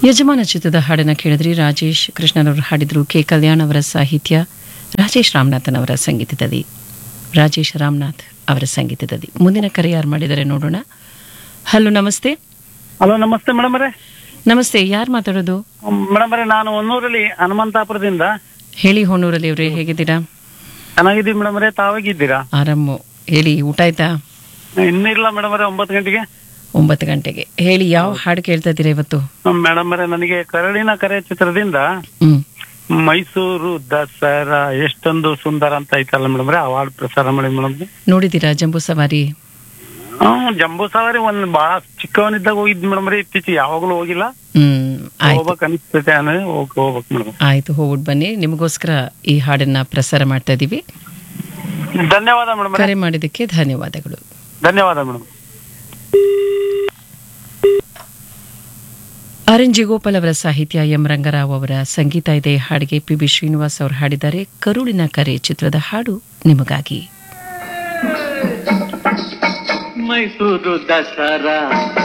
ಯಜಮಾನ ಚಿತ್ರದ ಹಾಡನ್ನು ಕೇಳಿದ್ರಿ ರಾಜೇಶ್ ಕೃಷ್ಣನವರು ಹಾಡಿದ್ರು ಕೆ ಕಲ್ಯಾಣ್ ಅವರ ಸಾಹಿತ್ಯ ರಾಜೇಶ್ ರಾಮನಾಥನ್ ಅವರ ಸಂಗೀತದಲ್ಲಿ ರಾಜೇಶ್ ರಾಮನಾಥ್ ಅವರ ಸಂಗೀತದಲ್ಲಿ ಮುಂದಿನ ಕರೆ ಯಾರು ಮಾಡಿದರೆ ನೋಡೋಣ ಹಲೋ ನಮಸ್ತೆ ಹಲೋ ನಮಸ್ತೆ ಮೇಡಮ್ ಅವರೇ ನಮಸ್ತೆ ಯಾರು ಮಾತಾಡೋದು ಮೇಡಮ್ ಅವರೇ ನಾನು ಹೊನ್ನೂರಲ್ಲಿ ಹನುಮಂತಾಪುರದಿಂದ ಹೇಳಿ ಹೊನ್ನೂರಲ್ಲಿ ಅವರೇ ಹೇಗಿದ್ದೀರಾ ಚೆನ್ನಾಗಿದ್ದೀವಿ ಮೇಡಮ್ ಅವರೇ ತಾವಾಗಿದ್ದೀರಾ ಆರಾಮು ಹೇಳಿ ಊಟ ಆಯ್ತಾ ಇನ್ನಿಲ್ಲ ಮೇಡಮ್ ಅವರೇ ಒಂಬತ್ತು ಗಂಟೆಗೆ ಒಂಬತ್ತು ಗಂಟೆಗೆ ಹೇಳಿ ಯಾವ ಹಾಡು ಕೇಳ್ತಾ ಇದ್ದೀರಾ ಇವತ್ತು ಮೇಡಮ್ ಅವರೇ ನನಗೆ ಕರಡಿನ ಕರೆ ಚಿತ್ರದಿಂದ ಹ್ಮ್ ಮೈಸೂರು ದಸರಾ ಎಷ್ಟೊಂದು ಸುಂದರ ಅಂತ ಐತಲ್ಲ ಮೇಡಮ್ ಅವರೇ ಅವಾರ್ಡ್ ಪ್ರಸಾರ ಮಾಡಿ ಮೇಡಮ್ ನೋಡಿದ್ದೀರಾ ಜಂಬೂ ಸವಾರಿ ಹ್ಮ್ ಜಂಬೂ ಸವಾರಿ ಒಂದ್ ಬಹಳ ಚಿಕ್ಕವನಿದ್ದಾಗ ಹೋಗಿದ್ ಮೇಡಮ್ ಅವರೇ ಇತ್ತೀಚೆಗೆ ಯಾವಾಗ್ಲೂ ಹೋಗಿಲ್ಲ ಹ್ಮ್ ಆಯ್ತು ಹೋಗ್ಬೇಕು ಅನಿಸ್ತೈತೆ ಅಂದ್ರೆ ಹೋಗ್ ಹೋಗ್ಬೇಕು ಮೇಡಮ್ ಆಯ್ತು ಹೋಗ್ಬಿಟ್ಟು ಬನ್ನಿ ನಿಮಗೋಸ್ಕರ ಈ ಹಾಡನ್ನ ಪ್ರಸಾರ ಮಾಡ್ತಾ ಇದೀವಿ ಧನ್ಯವಾದ ಮೇಡಮ್ ಅವರೇ ಕರೆ ಮಾಡಿದ್ದಕ್ಕೆ ಧನ್ಯವಾದಗಳು ಧನ್ಯವಾದ ಮೇಡಮ್ ಆರ್ ಎನ್ ಜಿಗೋಪಾಲ್ ಅವರ ಸಾಹಿತ್ಯ ಎಂ ರಂಗರಾವ್ ಅವರ ಸಂಗೀತ ಇದೆ ಹಾಡಿಗೆ ಪಿ ಬಿ ಶ್ರೀನಿವಾಸ್ ಅವರು ಹಾಡಿದ್ದಾರೆ ಕರುಳಿನ ಕರೆ ಚಿತ್ರದ ಹಾಡು ನಿಮಗಾಗಿ ಮೈಸೂರು ದಸರಾ